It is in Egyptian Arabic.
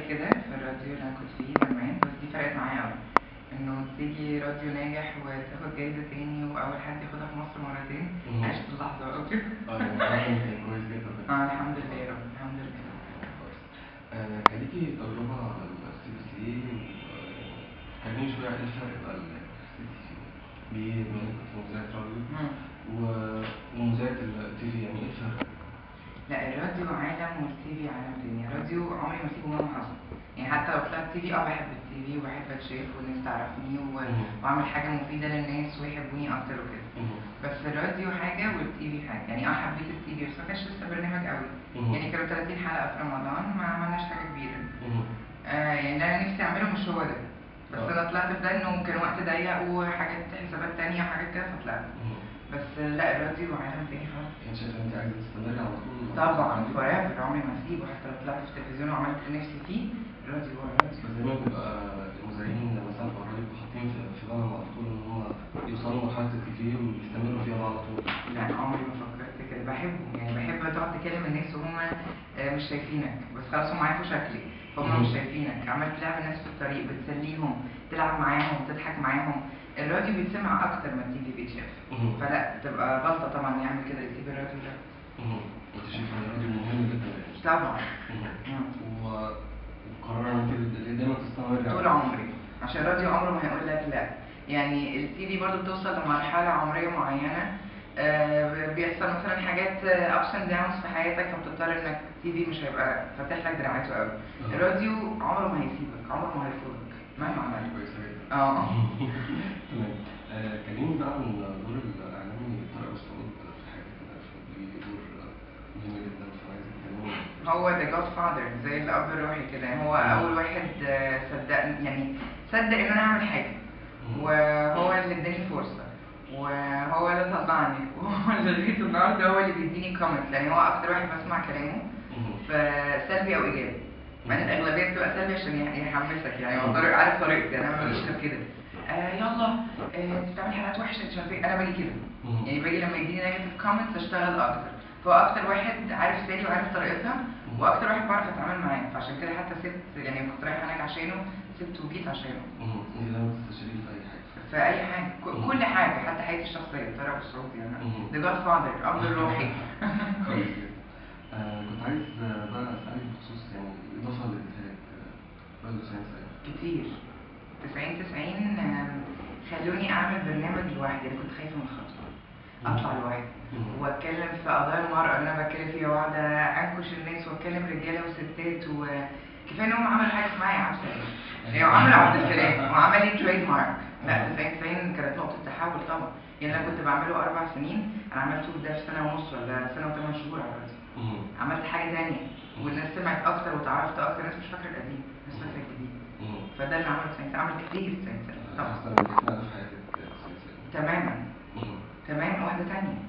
كده في الراديو اللي انا كنت فيه زمان بس دي فرقت معايا قوي انه تيجي راديو ناجح وتاخد جايزة تاني واول حد ياخدها في مصر مرتين مم. عشت اللحظة قوي اه يعني الرقم كان كويس جدا اه الحمد لله يا رب الحمد لله كويس. آه، كان ليكي تجربة على السي بي سي كلميني شوية عن ايه الفرق بقى السي بي سي بيه بما انك كنت مذيعة راديو مم. و- ومذيعة التي في يعني ايه الفرق؟ لا الراديو عالم والتي في عالم تاني الراديو عمري ما اسيبه مهما حصل يعني حتى لو طلعت تي في اه بحب التي في وبحب اتشاف والناس تعرفني و... مم. واعمل حاجة مفيدة للناس ويحبوني اكتر وكده مم. بس الراديو حاجة والتي في حاجة يعني اه حبيت التي في بس ما كانش لسه برنامج قوي مم. يعني كانوا 30 حلقة في رمضان ما عملناش حاجة كبيرة مم. آه يعني اللي انا نفسي اعمله مش هو ده بس آه. انا طلعت في ده انه كان وقت ضيق وحاجات حسابات تانية وحاجات كده فطلعت مم. بس لا الراديو عالم تاني خالص يعني شايفة انت عايزة تستمري على طول طبعا forever عمري ما اسيبه حتى لو طلعت في التلفزيون وعملت اللي نفسي فيه الراديو هو بس الراديو دايما بيبقى المذيعين مثلا او الراديو بيبقوا حاطين في في بالهم على طول ان هم يوصلوا لمرحلة التي في ويستمروا فيها بقى على طول لا عمري ما فكرت كده بحبه يعني بحب تقعد تكلم الناس وهم آه، مش شايفينك بس خلاص هم عارفوا شكلي هم مش مم. شايفينك عملت لعب الناس في الطريق بتسليهم تلعب معاهم تضحك معاهم الراديو بيتسمع اكتر ما التي في بيتشاف مم. فلا تبقى غلطه طبعا يعمل كده يسيب الراديو ده مم. انت شايفة ان الراديو مهم جدا يعني طبعا مم. مم. و- وقرار ان انت دايما تستمري طول عمري عشان الراديو عمره ما هيقول لك لا يعني التي في برضه بتوصل لمرحله عمريه معينه آه، بيحصل مثلا حاجات ابس اند داونز في حياتك فبتضطر انك تي في مش هيبقى فاتح لك دراعاته قوي آه. الراديو عمره ما هيسيبك عمره ما هيرفضك مهما عملت كويسة جدا اه تمام آه، كلميني بقى عن دور الاعلامي طارق مسعود في حياتك كده عشان ليه دور مهم جدا فعايز تكلميني هو ذا جاد فاذر زي الاب الروحي كده هو اول واحد آه، صدقني يعني صدق ان انا اعمل حاجه وهو اللي اداني فرصه وهو اللي طلعني وهو اللي لغايه النهارده هو اللي بيديني كومنت يعني هو اكتر واحد بسمع كلامه مم. فسلبي او ايجابي مع ان الاغلبيه بتبقى سلبي عشان يح- يحمسك يعني هو طارق عارف طريقتي انا ما بجيش غير كده آه يلا آه، انت بتعمل حلقات وحشه مش عارف ايه انا باجي كده مم. يعني باجي لما يديني نيجاتيف كومنتس اشتغل اكتر فهو اكتر واحد عارف سالي وعارف طريقتها واكتر واحد بعرف اتعامل معاه فعشان كده حتى سبت يعني كنت رايحه هناك عشانه سبت وجيت عشانه مم. انت دايما بتستشيريه في اي حاجة في اي حاجه ك- كل حاجه حتى حياتي الشخصيه طارق الصوت يعني مم. ذا جاد فاذر اب الروحي كويس جدا آه، كنت عايز آه، بقى اسالك بخصوص يعني اضافه للانتاج آه، راديو ساينس يعني. كتير 90 90 آم، خلوني اعمل برنامج لوحدي انا كنت خايفه من الخطوه اطلع لوحدي مم. واتكلم في قضايا المراه اللي انا بتكلم فيها واقعد انكش الناس واتكلم رجاله وستات وكفايه ان هم عملوا حاجه اسمها يا عبد السلام يعني عملوا عبد السلام وعمل لي تريد مارك لا 90 90 كانت نقطه تحول طبعا يعني انا كنت بعمله اربع سنين انا عملته ده في سنه ونص ولا سنه وثمان شهور على الراديو مم. عملت حاجه تانية والناس سمعت اكتر وتعرفت اكتر الناس مش فاكره القديم الناس فاكره الجديد مم. فده اللي عمله 90 عمل كتير 90 طبعا حاسه ان دي نقله في حياتك آه، ساينس يعني. تماما مم. تماما واحده تانية